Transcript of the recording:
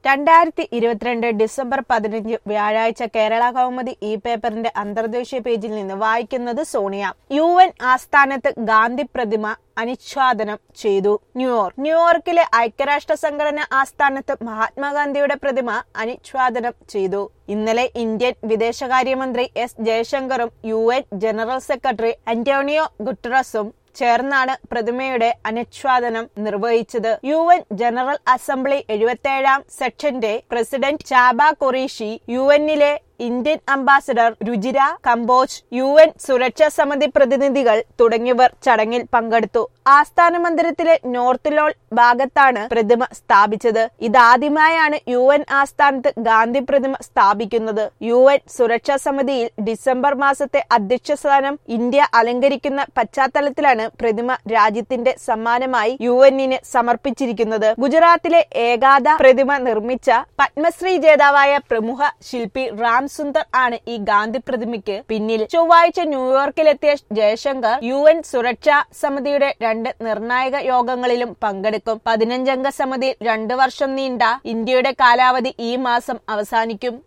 രണ്ടായിരത്തി ഇരുപത്തിരണ്ട് ഡിസംബർ പതിനഞ്ച് വ്യാഴാഴ്ച കേരള കൗമുദി ഈ പേപ്പറിന്റെ അന്തർദേശീയ പേജിൽ നിന്ന് വായിക്കുന്നത് സോണിയ യു എൻ ആസ്ഥാനത്ത് ഗാന്ധി പ്രതിമ അനുച്ഛാദനം ചെയ്തു ന്യൂയോർക്ക് ന്യൂയോർക്കിലെ ഐക്യരാഷ്ട്ര സംഘടന ആസ്ഥാനത്ത് മഹാത്മാഗാന്ധിയുടെ പ്രതിമ അനുച്ഛാദനം ചെയ്തു ഇന്നലെ ഇന്ത്യൻ വിദേശകാര്യമന്ത്രി എസ് ജയശങ്കറും U N general secretary Antonio ഗുട്ടറസും ചേർന്നാണ് പ്രതിമയുടെ അനുച്ഛാദനം നിർവഹിച്ചത് യു എൻ ജനറൽ അസംബ്ലി എഴുപത്തേഴാം സെക്ഷന്റെ പ്രസിഡന്റ് ചാബ കൊറീഷി യു എന്നിലെ Indian ambassador Ruchira Kamboj U N സുരക്ഷാ സമിതി പ്രതിനിധികൾ തുടങ്ങിയവർ ചടങ്ങിൽ പങ്കെടുത്തു ആസ്ഥാന മന്ദിരത്തിലെ നോർത്ത് ലോൾ ഭാഗത്താണ് പ്രതിമ സ്ഥാപിച്ചത് ഇതാദ്യമായാണ് യു എൻ ആസ്ഥാനത്ത് ഗാന്ധി പ്രതിമ സ്ഥാപിക്കുന്നത് യു എൻ സുരക്ഷാ സമിതിയിൽ ഡിസംബർ മാസത്തെ അധ്യക്ഷ സ്ഥാനം ഇന്ത്യ അലങ്കരിക്കുന്ന പശ്ചാത്തലത്തിലാണ് പ്രതിമ രാജ്യത്തിന്റെ സമ്മാനമായി യു എന്നിന് സമർപ്പിച്ചിരിക്കുന്നത് ഗുജറാത്തിലെ ഏകാദ പ്രതിമ നിർമ്മിച്ച പത്മശ്രീ ജേതാവായ പ്രമുഖ ശില്പി റാം സുന്ദർ ആണ് ഈ ഗാന്ധി പ്രതിമയ്ക്ക് പിന്നിൽ ചൊവ്വാഴ്ച ന്യൂയോർക്കിലെത്തിയ ജയശങ്കർ യു എൻ സുരക്ഷാ സമിതിയുടെ രണ്ട് നിർണായക യോഗങ്ങളിലും പങ്കെടുക്കും പതിനഞ്ചംഗ സമിതി രണ്ടു വർഷം നീണ്ട ഇന്ത്യയുടെ കാലാവധി ഈ മാസം അവസാനിക്കും